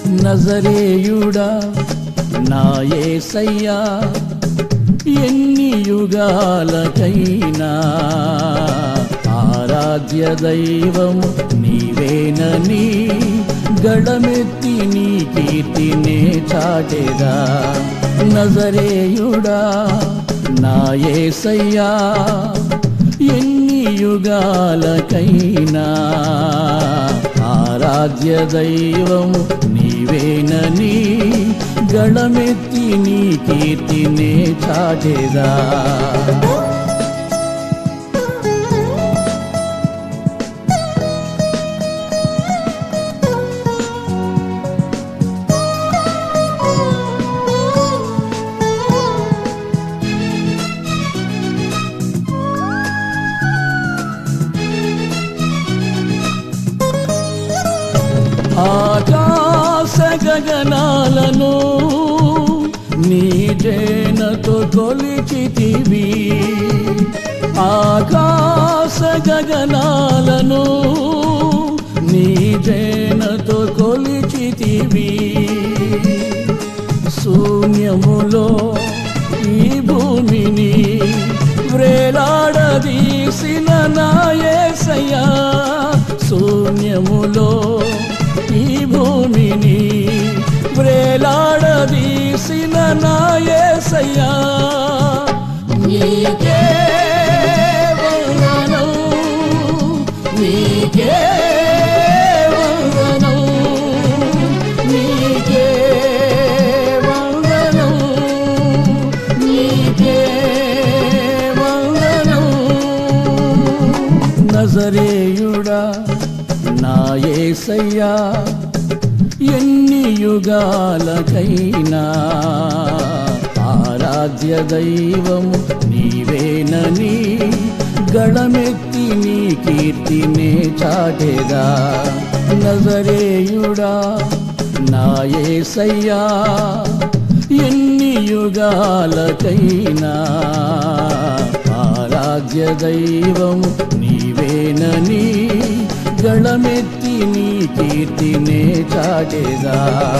నజరేయుడా నా యేసయ్యా ఎన్ని యుగాలకైనా ఆరాధ్య దైవము నీవేనని గళమెత్తి నీ కీర్తినే చాటెదా నజరేయుడా నా యేసయ్యా ఎన్ని యుగాలకైనా ఆరాధ్య దైవము నీవేనని గళమెత్తి నీ కీర్తినే చాటెదా ఆకాశ గగనాలను నీ జేనతో కొలిచితివి ఆకాశ గగనాలను నీ జేనతో కొలిచితివి శూన్యములో ఈ భూమిని వ్రేలాడదీసిన నాయసయ్యా శూన్యములో ఈ భూమిని వ్రేలాడదీసిన నాయసయ్యా నీకే వందనం నీకే వందనం నీకే వందనం నీకే వందనం నజరేయుడా నా యేసయ్యా ఎన్ని యుగాలకైనా ఆరాధ్య దైవము నీవేనని గళమెత్తి నీ కీర్తినే చాటెదా నజరేయుడా నా యేసయ్యా ఎన్ని యుగాలకైనా ఆరాధ్య దైవము నీవేనని గళమెత్తి నీ కీర్తినే చాటెదా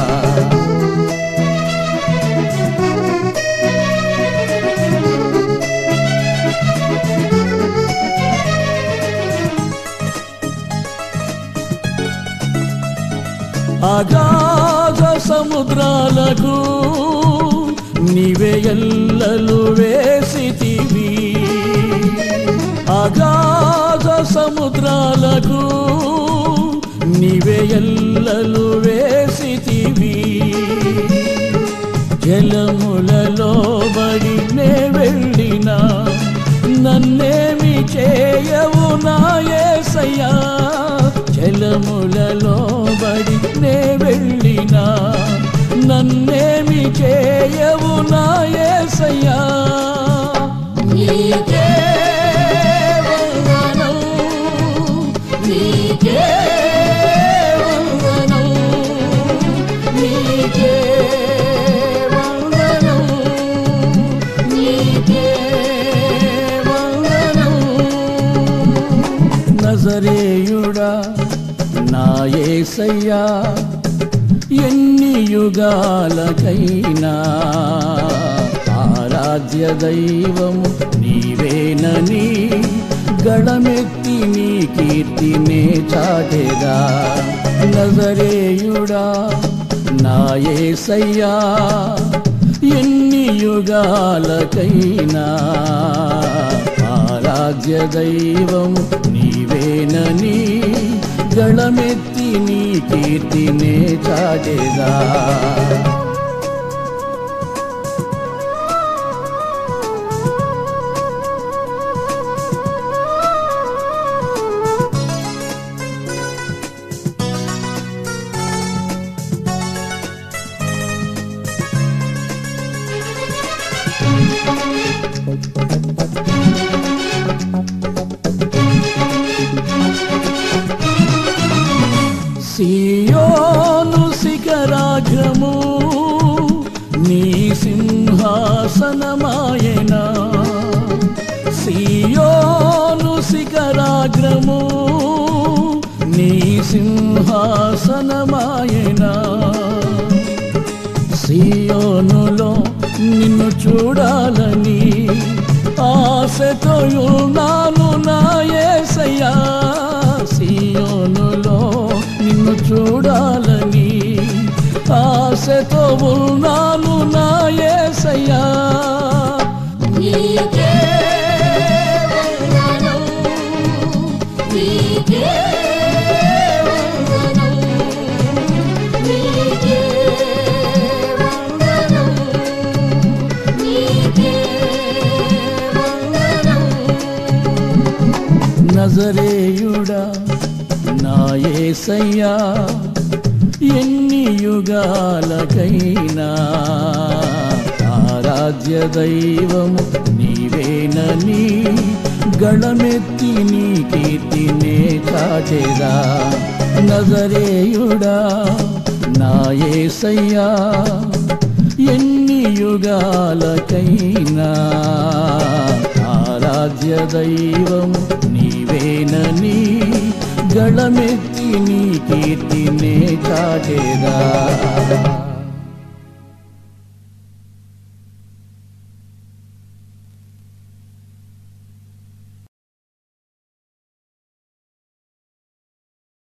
అగాధ సముద్రాలకు నీవే ఎల్లలు వేసితివి అగాధ సముద్రాలకు నీవే ఎల్లలు వేసితివి జలములలో బడి నే వెళ్ళినా నన్నేమి చేయవు నాయసయ్యా జలములలో బడి నే వెళ్ళినా నన్నేమి చేయవు నాయసయ్యా నీకే వందనం నీకే వందనం నీకే వందనం నీకే వందనం నజరేయుడా నా యేసయ్యా ఎన్ని యుగాలకైనా ఆరాధ్య దైవము నీవేనని గళమెత్తి నీ కీర్తినే చాటెదా నజరేయుడా నా యేసయ్యా ఎన్ని యుగాలకైనా ఆరాధ్య దైవము నీవేనని గళమెత్తి నీ కీర్తినే చాటెదా సియోను శిఖరాగ్రము నీ సింహాసనమాయనా సియోను శిఖరాగ్రము నీ సింహాసనమాయనా సియోనులో నిన్ను చూడాలని ఆశతో ఉన్నాను నా యేసయ్యా సియోనులో నిన్ను చూడాలని ఆశతో ఉన్నాను నా యేసయ్యా నీకే వందనం నీకే వందనం నీకే వందనం నీకే వందనం నజరేయుడా నా యేసయ్యా ఎన్ని యుగాలకైనా ఆరాధ్య దైవము నీవేనని గళమెత్తి నీ కీర్తినే చాటెదా నజరేయుడా నా యేసయ్యా ఎన్ని యుగాలకైనా ఆరాధ్య దైవం నీవేనని గళమెత్తి నీ కీర్తినే చాటేదా